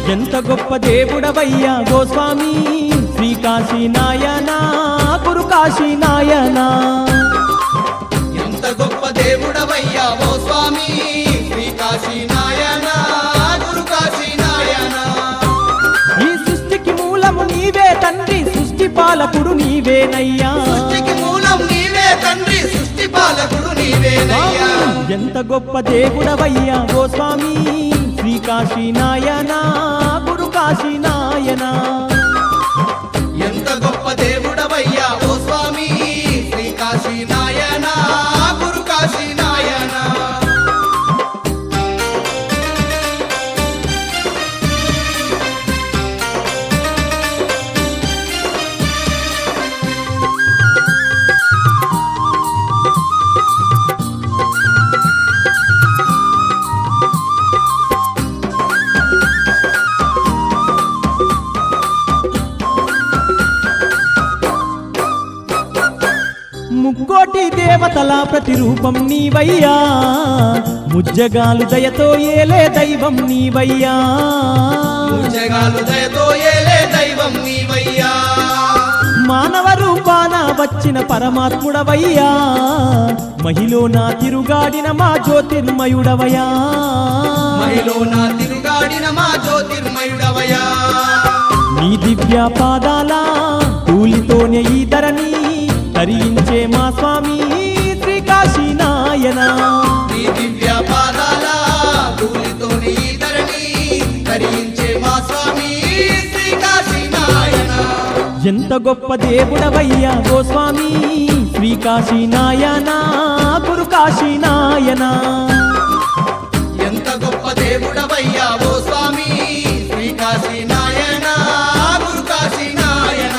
ఎంత గొప్ప దేవుడవయ్యా గోస్వామి శ్రీకాశీ నాయనా గురు కాశీ నాయనా ఎంత గొప్ప దేవుడవయ్యా ఓ స్వామి శ్రీకాశీ నాయన గురు కాశీ నాయన ఈ సృష్టికి మూలము నీవే తండ్రి సృష్టి పాలకుడు నీవేనయ్యా సృష్టికి మూలం నీవే తండ్రి సృష్టి పాలకుడు నీవేనయ్యా ఎంత గొప్ప దేవుడవయ్యా గోస్వామి శ్రీకాశీ నాయనా గురు కాశీ నాయనా ఎంత గొప్ప దేవుడవయ్యా ఓ స్వామి శ్రీకాశీ నాయన గురు కాశీ నాయన ముక్కోటి దేవతల ప్రతిరూపం నీవయ్యా ముజ్జగాలు దయతో ఏలే దైవం నీవయ్యా జగాలు దయతో ఏలే దైవం నీవయ్యా మానవ రూపాన వచ్చిన పరమాత్ముడవయ్యా మహిలో నా తిరుగాడిన మా జ్యోతిర్మయుడవయ్యా మహిలో నా తిరుగాడిన మా జ్యోతిర్మయుడవయ్యా నీ దివ్య పాదాల కూలితోనే ఈ ధరని తరించే మా స్వామి శ్రీకాశీ నాయనా నీ దివ్య పాదాల ధూళితోని ఈ ధరణి ధరించే మా స్వామి శ్రీకాశీ నాయన ఎంత గొప్ప దేవుడవయ్యా గోస్వామి శ్రీకాశీ నాయనా గురు కాశీ నాయనా ఎంత గొప్ప దేవుడవయ్యా ఓ స్వామి శ్రీకాశీ నాయన గురు కాశీ నాయన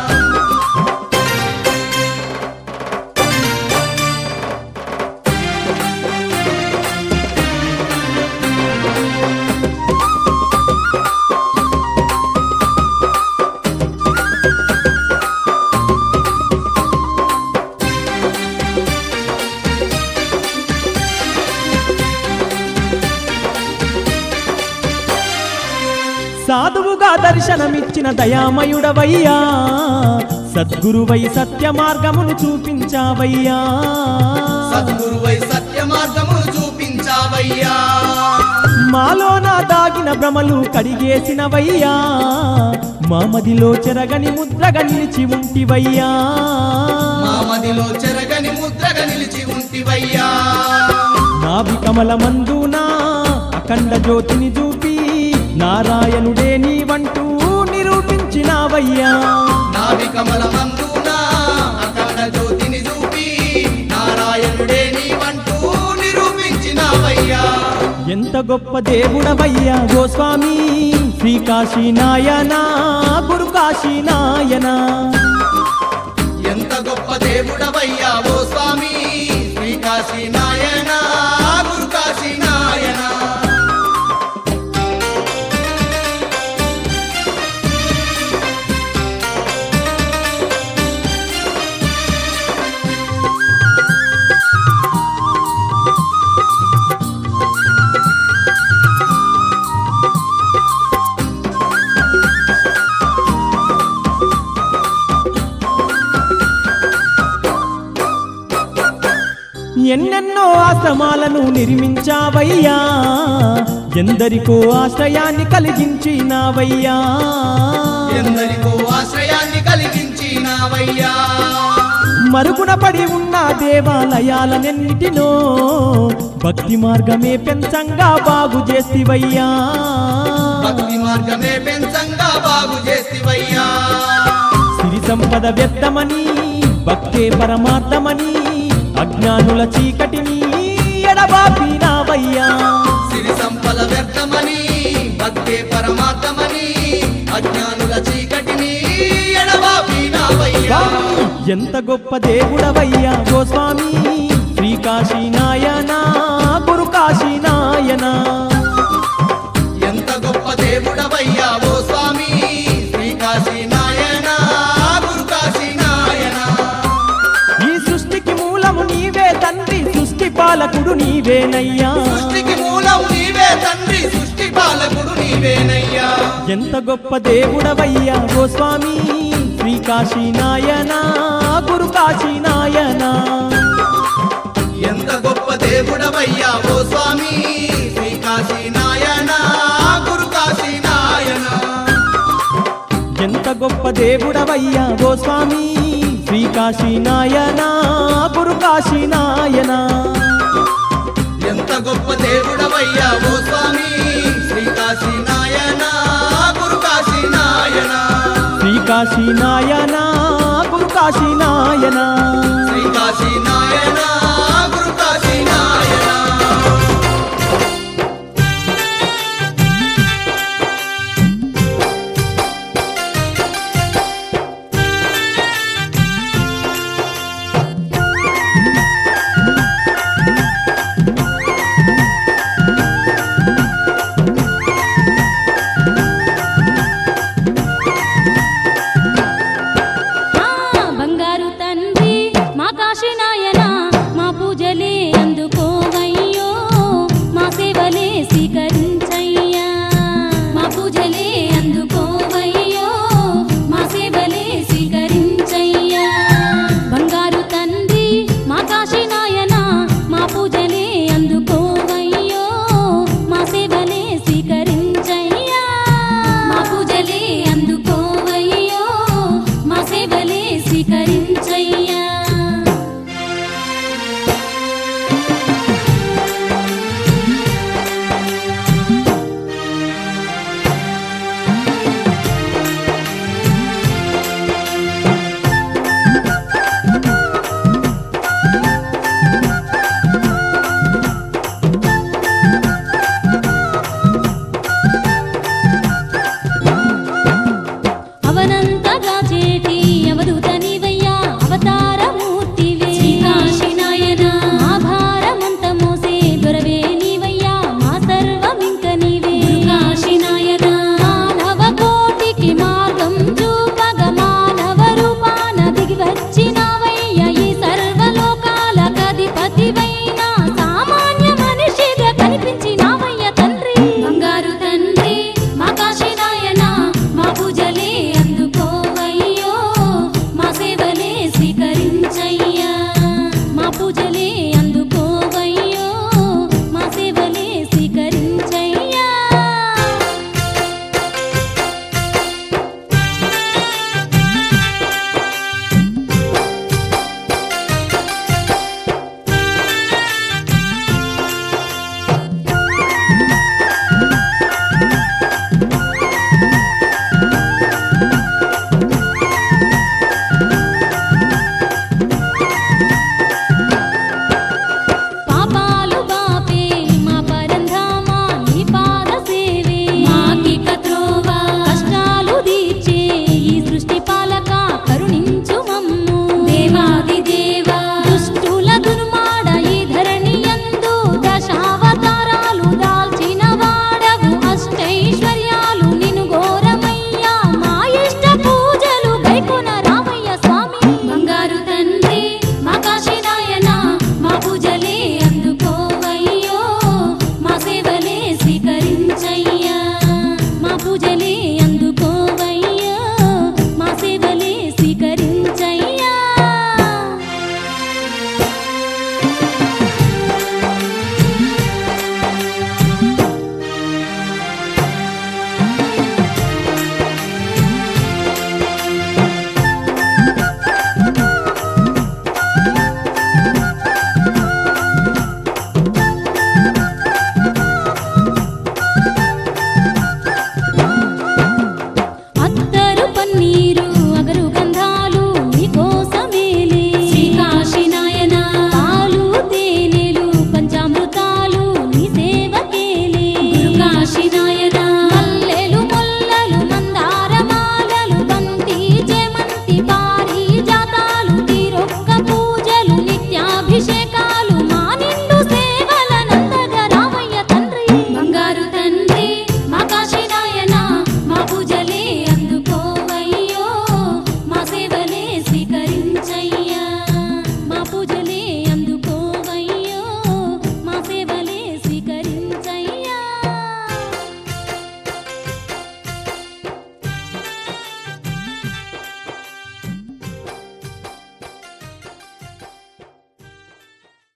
సాధువుగా దర్శనమిచ్చిన దయామయుడవయ్యా సద్గురువై సత్య మార్గమును చూపించావయ్యా సద్గురువై సత్య మార్గమును చూపించావయ్యా మాలోన దాగిన భ్రమలు కడిగేసినవయ్యా మామదిలో చెరగని ముద్రగా నిలిచి ఉంటివయ్యా మా మదిలో చెరగని ముద్రగా నిలిచి ఉంటివయ్యా నాభి కమల మందునా అఖండ జ్యోతిని చూపి నారాయణుడే నీవంటూ నిరూపించినావయ్యా నాభి కమల మందున అఖండ జ్యోతిని చూపి నారాయణుడే నీవంటూ నిరూపించినావయ్యా ఎంత గొప్ప దేవుడవయ్యా గోస్వామి శ్రీకాశీ నాయనా గురు కాశీ నాయనా ఎంత గొప్ప దేవుడవయ్యా ఓ స్వామి శ్రీకాశీ నాయన గురు కాశీ నాయన ఎన్నెన్నో ఆశ్రమాలను నిర్మించావయ్యా ఎందరికో ఆశ్రయాన్ని కలిగించినావయ్యా ఎందరికో ఆశ్రయాన్ని కలిగించినావయ్యా మరుగున పడి ఉన్న దేవాలయాలనెన్నిటినో భక్తి మార్గమే పెంచంగా బాగు చేసివయ్యా భక్తి మార్గమే పెంచంగా బాగు చేసివయ్యా సిరి సంపద వ్యర్థమని భక్తే పరమార్థమని అజ్ఞానుల చీకటిని ఎడబాపినావయ్యా సిరి సంపద వ్యర్థమని భక్తే పరమాత్మని అజ్ఞానుల చీకటిని ఎడబాపినావయ్యా ఎంత గొప్ప దేవుడవయ్యా గోస్వామి శ్రీకాశీ నాయనా గురు కాశీ నాయనా ఎంత గొప్ప దేవుడవయ్యా ఓ స్వామి శ్రీకాశీ నాయన గురు కాశీ నాయన ఈ సృష్టికి మూలము నీవే తండ్రి సృష్టి పాలకుడు నీవేనయ్యా సృష్టికి మూలం నీవే తండ్రి సృష్టి పాలకుడు నీవేనయ్యా ఎంత గొప్ప దేవుడవయ్యా ఓ స్వామి శ్రీ కాశీ నాయనా గురు కాశీ నాయనా ఎంత గొప్ప దేవుడవయ్యా ఓ స్వామి శ్రీ కాశీ నాయన గురు కాశీ నాయన ఎంత గొప్ప దేవుడవయ్యా ఓ స్వామి శ్రీ కాశీ నాయనా గురు కాశీ నాయనా ఎంత గొప్ప దేవుడవయ్యా ఓ స్వామి శ్రీ కాశీ నాయన గురు కాశీ నాయన శ్రీ కాశీ నాయనా గురు కాశీ నాయనా